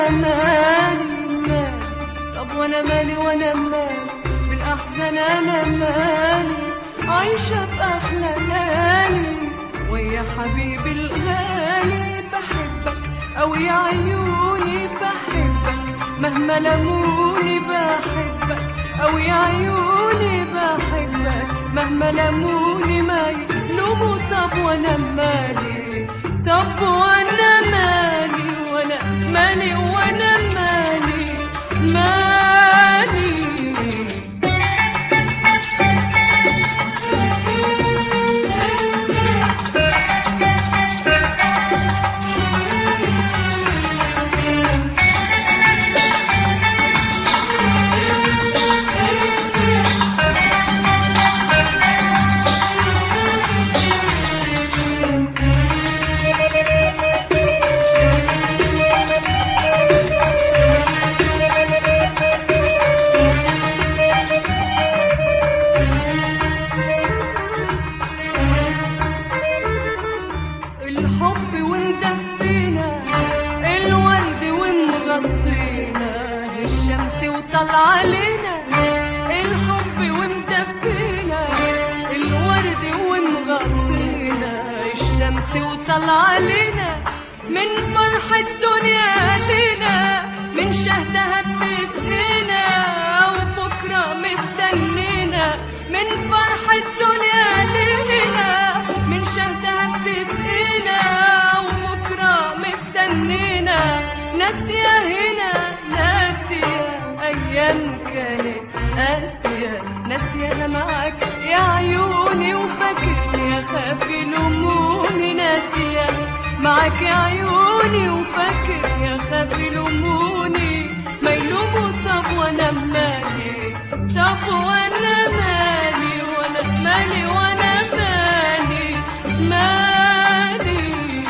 وانا مالي مالي طب وانا مالي وانا مالي بالاحزان انا مالي عايشه في احلى ليالي ويا حبيبي الغالي بحبك او يا عيوني بحبك مهما لموني بحبك او يا عيوني بحبك مهما لموني ما يلوموا طب وانا مالي طب وانا مالي وانا مالي وانا مالي مالي الحب ومدفينا الورد ومغطينا الشمس وطلع علينا الحب ومدفينا الورد ومغطينا الشمس وطلع علينا من فرح الدنيا لينا من شهدها بتسقينا وبكرة مستنينا من فرح الدنيا لينا من شهدها بتسقينا وبكرة مستنينا ناسية هنا ناسية أيام كانت قاسية ناسية أنا معاك يا عيوني وفاكر يا خافي لموني ناسية معاك يا عيوني وفاكر يا خافي لموني ما يلوموا طب وانا مالي طب وانا مالي وانا مالي وانا مالي مالي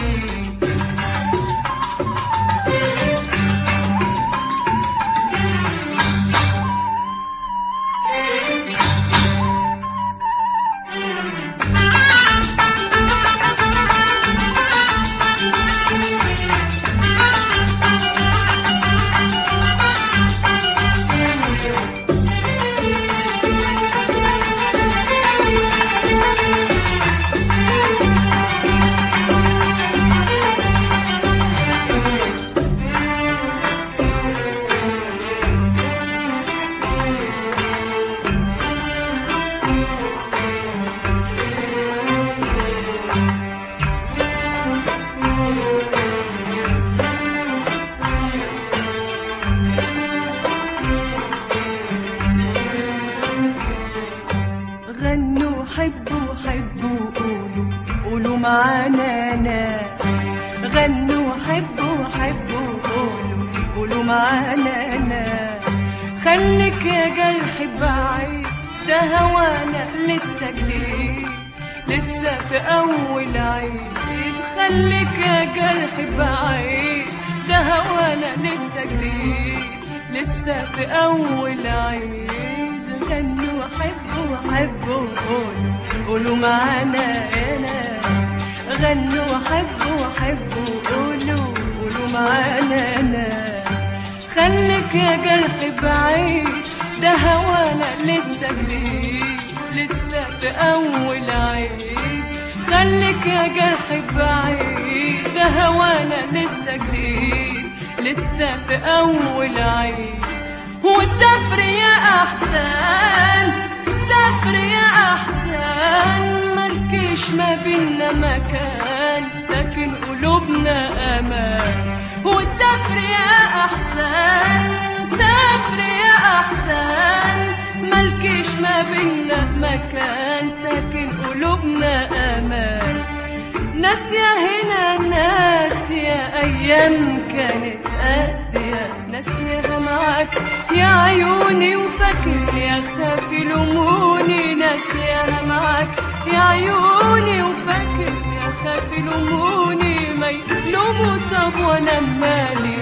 غنوا حبوا حبوا قولوا قولوا معانا ناس غنوا حبوا حبوا قولوا قولوا معانا ناس خليك يا جرح بعيد ده هوانا لسه جديد لسه في أول عيد خليك يا جرح بعيد ده هوانا لسه جديد لسه في أول عيد غنوا حبوا حبوا قولوا قولوا معانا يا ناس غنوا حبوا حبوا قولوا قولوا معانا يا ناس خليك يا جرح بعيد ده هوانا لسه جديد لسه في أول عيد خليك يا جرح بعيد ده هوانا لسه جديد لسه في أول عيد وسافر يا أحسن سافر يا أحسن ملكش ما بينا مكان ساكن قلوبنا أمان وسافر يا أحسن سافر يا أحسن ملكش ما بينا مكان ساكن قلوبنا أمان ناسية هنا ناسية أيام كانت قاسية ناسية معاك يا عيوني وفاكر يا خافي لموني ناسية معاك يا عيوني وفاكر يا خافي لموني ما يلوموا طب وانا مالي